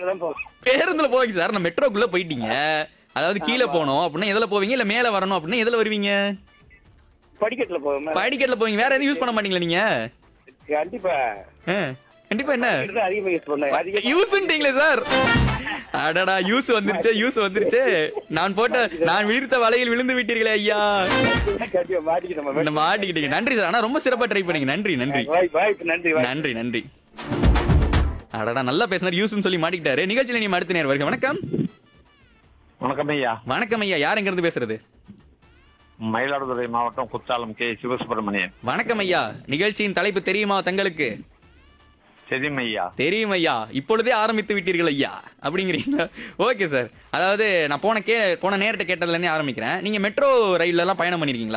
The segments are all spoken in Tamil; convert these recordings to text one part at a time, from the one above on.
பேருந்துல தான் போவேன் பேருந்துல போவீங்க சார் நான் மெட்ரோக்குள்ள போயிட்டீங்க அதாவது கீழே போகணும் அப்படின்னா எதுல போவீங்க இல்ல மேல வரணும் அப்படின்னா எதுல வருவீங்க படிக்கட்டுல போவேன் படிக்கட்டுல போவீங்க வேற எதுவும் யூஸ் பண்ண மாட்டீங்களா நீங்க கண்டிப்பா ஆ, கண்டிப்பா என்ன படிக்கட்டு தான் அதிகமா யூஸ் பண்ணேன் அதிகம் யூஸ்ன்றீங்களே சார் அடடா யூஸ் வந்துருச்சே யூஸ் வந்துருச்சே நான் போட்ட நான் வீழ்த்த வலையில் விழுந்து விட்டீர்களே ஐயா கண்டிப்பா மாட்டிக்கிட்டோம் நம்ம. இந்த மாட்டிக்கிட்டீங்க நன்றி சார் ஆனா ரொம்ப சிறப்பா ட்ரை பண்ணீங்க நன்றி நன்றி வாய்ப்பு வாய்ப்பு நன்றி வாய்ப்பு. நன்றி நன்றி அடடா நல்லா பேசினார் யூஸ்னு சொல்லி மாட்டிக்கிட்டாரு நிகழ்ச்சியில நீ அடுத்த நேர் வருக வணக்கம் வணக்கம் ஐயா வணக்கம் ஐயா யார் எங்க இருந்து பேசுறது மயிலாடுதுறை மாவட்டம் குத்தாலம் கே சிவசுப்பிரமணியன் வணக்கம் ஐயா நிகழ்ச்சியின் தலைப்பு தெரியுமா தங்களுக்கு தெரியும் ஐயா தெரியும் ஐயா இப்பொழுதே ஆரம்பித்து விட்டீர்கள் ஐயா அப்படிங்கிறீங்களா ஓகே சார் அதாவது நான் போன கே போன நேரத்தை கேட்டதுல இருந்தே ஆரம்பிக்கிறேன் நீங்க மெட்ரோ ரயில்ல எல்லாம் பயணம் பண்ணிருக்கீங்களா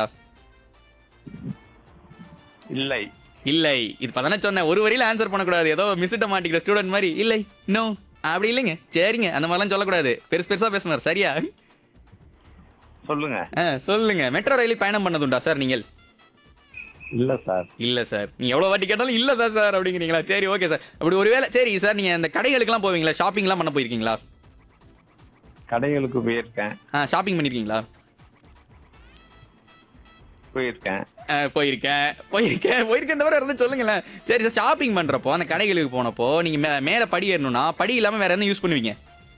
இல்லை இல்லை இது பதானே சொன்னேன் ஒரு வரியில ஆன்சர் பண்ணக்கூடாது ஏதோ மிஸ்ட்ட மாட்டிக்கிற ஸ்டூடெண்ட் மாதிரி இல்லை நோ அப்படி இல்லைங்க சரிங்க அந்த மாதிரிலாம் சொல்லக்கூடாது பெருசு பெருசா பேசுனார் சரியா சொல்லுங்க ஆ, சொல்லுங்க மெட்ரோ ரயிலில் பயணம் பண்ணதுண்டா சார் நீங்கள் இல்ல சார் இல்ல சார் நீங்க எவ்வளவு வாட்டி கேட்டாலும் இல்ல தான் சார் அப்படிங்கிறீங்களா சரி ஓகே சார் அப்படி ஒருவேளை சரி சார் நீங்க இந்த கடைகளுக்குலாம் போவீங்களா ஷாப்பிங்லாம் பண்ண போயிருக்கீங்களா கடைகளுக்கு போயிருக்கேன் ஆ ஷாப்பிங் பண்ணிருக்கீங்களா போயிருக்கேன் ஆ, போயிருக்கேன் போயிருக்கேன் போயிருக்கேன் தவிர இருந்து சொல்லுங்களேன் சரி சார் ஷாப்பிங் பண்றப்போ அந்த கடைகளுக்கு போனப்போ நீங்க மே- மேல படி ஏறணும்னா படி இல்லாம வேற என்ன யூஸ் பண்ணுவீங்க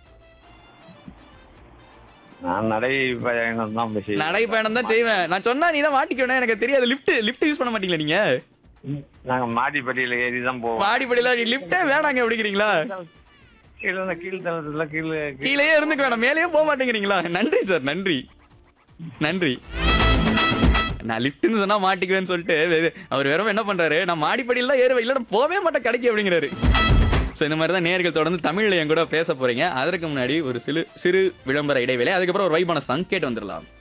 நான் நடை பயணம் தான் போய் செய்வேன். நடைப்பயணம் தான் செய்வேன் நான் சொன்னா நீ தான் மாட்டிக்கணும் எனக்கு தெரியாது லிஃப்ட் லிஃப்ட் யூஸ் பண்ண மாட்டீங்களா நீங்க நாங்க மாடிப்படியில ஏறி தான் போவோம் மாடிப்படியில நீ லிஃப்டே வேணாங்க அப்படிங்கிறீங்களா கீழே கீழ் தளத்துல கீழே கீழே இருந்துக்க வேணாம் மேலேயே போக மாட்டேங்கிறீங்களா நன்றி சார் நன்றி நன்றி நான் லிஃப்ட்னு சொன்னா மாட்டிக்குவேன்னு சொல்லிட்டு வெ- அவர் வெறும் என்ன பண்றாரு நான் மாடிப்படியில தான் ஏறுவேன் இல்லைன்னா போவே மாட்டேன் கடைக்கு அப்படிங்கிறாரு ஸோ இந்த மாதிரி தான் நேர்கள் தொடர்ந்து தமிழ்ல என் கூட பேச போறீங்க அதற்கு முன்னாடி ஒரு சிறு சிறு விளம்பர இடைவேளை அதுக்கப்புறம் ஒரு வைபான சாங் கேட்டு வந்துடலாம்